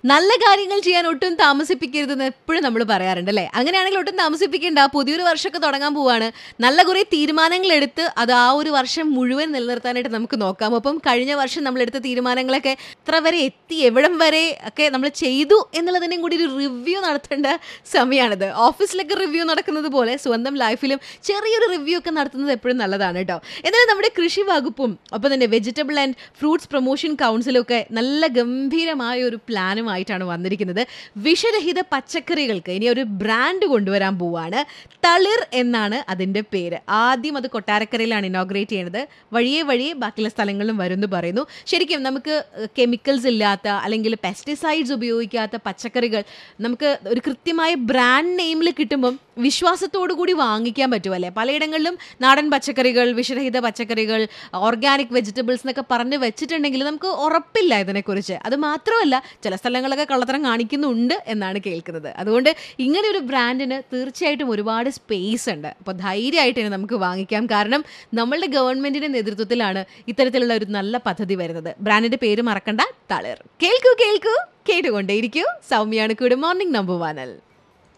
നല്ല കാര്യങ്ങൾ ചെയ്യാൻ ഒട്ടും താമസിപ്പിക്കരുതെന്ന് എപ്പോഴും നമ്മൾ പറയാറുണ്ട് അല്ലേ അങ്ങനെയാണെങ്കിൽ ഒട്ടും താമസിപ്പിക്കേണ്ട പുതിയൊരു വർഷമൊക്കെ തുടങ്ങാൻ പോവാണ് നല്ല കുറേ തീരുമാനങ്ങൾ എടുത്ത് അത് ആ ഒരു വർഷം മുഴുവൻ നിലനിർത്താനായിട്ട് നമുക്ക് നോക്കാം അപ്പം കഴിഞ്ഞ വർഷം നമ്മൾ എടുത്ത തീരുമാനങ്ങളൊക്കെ എത്ര വരെ എത്തി എവിടം വരെ ഒക്കെ നമ്മൾ ചെയ്തു എന്നുള്ളതിനെയും കൂടി ഒരു റിവ്യൂ നടത്തേണ്ട സമയമാണിത് ഓഫീസിലൊക്കെ റിവ്യൂ നടക്കുന്നത് പോലെ സ്വന്തം ലൈഫിലും ചെറിയൊരു റിവ്യൂ ഒക്കെ നടത്തുന്നത് എപ്പോഴും നല്ലതാണ് കേട്ടോ എന്നാലും നമ്മുടെ കൃഷി വകുപ്പും ഒപ്പം തന്നെ വെജിറ്റബിൾ ആൻഡ് ഫ്രൂട്ട്സ് പ്രൊമോഷൻ കൗൺസിലും ഒക്കെ നല്ല ഗംഭീരമായ ഒരു പ്ലാനുമായിട്ടാണ് വന്നിരിക്കുന്നത് വിഷരഹിത പച്ചക്കറികൾക്ക് ഇനി ഒരു ബ്രാൻഡ് കൊണ്ടുവരാൻ പോവാണ് തളിർ എന്നാണ് അതിൻ്റെ പേര് ആദ്യം അത് കൊട്ടാരക്കരയിലാണ് ഇനോഗ്രേറ്റ് ചെയ്യുന്നത് വഴിയെ വഴിയെ ബാക്കിയുള്ള സ്ഥലങ്ങളിലും വരുമെന്ന് പറയുന്നു ശരിക്കും നമുക്ക് കെമിക്കൽസ് ഇല്ലാത്ത അല്ലെങ്കിൽ പെസ്റ്റിസൈഡ്സ് ഉപയോഗിക്കാത്ത പച്ചക്കറികൾ നമുക്ക് ഒരു കൃത്യമായ ബ്രാൻഡ് നെയിമിൽ കിട്ടുമ്പം വിശ്വാസത്തോടു കൂടി വാങ്ങിക്കാൻ പറ്റുമല്ലേ പലയിടങ്ങളിലും നാടൻ പച്ചക്കറികൾ വിഷരഹിത പച്ചക്കറികൾ ഓർഗാനിക് വെജിറ്റബിൾസ് എന്നൊക്കെ പറഞ്ഞ് വെച്ചിട്ടുണ്ടെങ്കിൽ നമുക്ക് ഉറപ്പില്ല ഇതിനെക്കുറിച്ച് അത് മാത്രമല്ല ചില സ്ഥലങ്ങളൊക്കെ കള്ളത്തരം കാണിക്കുന്നുണ്ട് എന്നാണ് കേൾക്കുന്നത് അതുകൊണ്ട് ഇങ്ങനെ ഒരു ബ്രാൻഡിന് തീർച്ചയായിട്ടും ഒരുപാട് സ്പേസ് ഉണ്ട് അപ്പോൾ ധൈര്യമായിട്ട് തന്നെ നമുക്ക് വാങ്ങിക്കാം കാരണം നമ്മളുടെ ഗവൺമെന്റിന്റെ നേതൃത്വത്തിലാണ് ഇത്തരത്തിലുള്ള ഒരു നല്ല പദ്ധതി വരുന്നത് ബ്രാൻഡിന്റെ പേര് മറക്കണ്ട തളിർ കേൾക്കൂ കേൾക്കൂ കേട്ടുകൊണ്ടേയിരിക്കൂ സൗമ്യാണ് കൂടെ മോർണിംഗ് നമ്പർ വനൽ